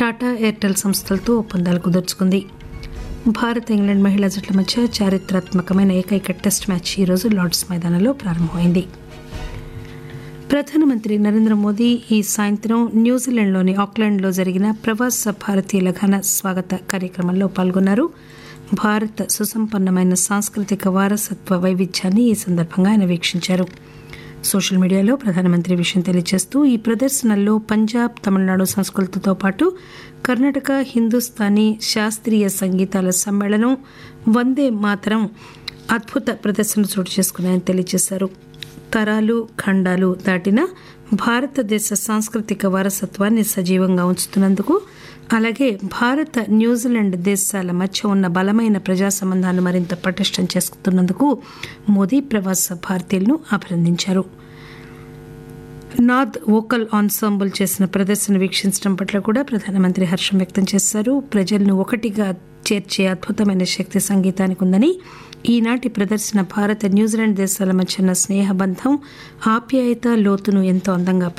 Tata Airtel సంస్థలతో ఒప్పందాలు కుదుర్చుకుంది Bharat England మహిళా జట్ల మధ్య చారిత్రాత్మకమైన ఏకైక టెస్ట్ మ్యాచ్ ఈరోజు లార్డ్స్ మైదానంలో ప్రారంభమైంది ప్రధానమంత్రి నరేంద్ర మోదీ ఈ సాయంత్రం న్యూజిలాండ్లోని ఆక్లాండ్లో జరిగిన ప్రవాస భారతీయుల ఘన స్వాగత కార్యక్రమంలో పాల్గొన్నారు భారత్ సుసంపన్నమైన సాంస్కృతిక వారసత్వ వైవిధ్యాన్ని ఈ సందర్భంగా ఆయన వీక్షించారు సోషల్ మీడియాలో ప్రధానమంత్రి విషయం తెలియజేస్తూ ఈ ప్రదర్శనల్లో పంజాబ్ తమిళనాడు సంస్కృతితో పాటు కర్ణాటక హిందుస్థానీ శాస్త్రీయ సంగీతాల సమ్మేళనం వందే మాతరం అద్భుత ప్రదర్శన చోటు చేసుకున్నాయని తెలియజేశారు తరాలు ఖండాలు దాటిన భారతదేశ సాంస్కృతిక వారసత్వాన్ని సజీవంగా ఉంచుతున్నందుకు అలాగే భారత న్యూజిలాండ్ దేశాల మధ్య ఉన్న బలమైన ప్రజా సంబంధాలను మరింత పటిష్టం చేసుకున్నందుకు మోదీ ప్రవాస భారతీయులను అభినందించారు నాద్ వోకల్ ఆన్సాంబుల్ చేసిన ప్రదర్శన వీక్షించడం పట్ల కూడా ప్రధానమంత్రి హర్షం వ్యక్తం చేశారు ప్రజలను ఒకటిగా చేర్చే అద్భుతమైన శక్తి సంగీతానికి ఉందని ఈనాటి ప్రదర్శన భారత న్యూజిలాండ్ దేశాల మధ్య ఉన్న స్నేహబంధం ఆప్యాయత లోతును ఎంతో అందంగా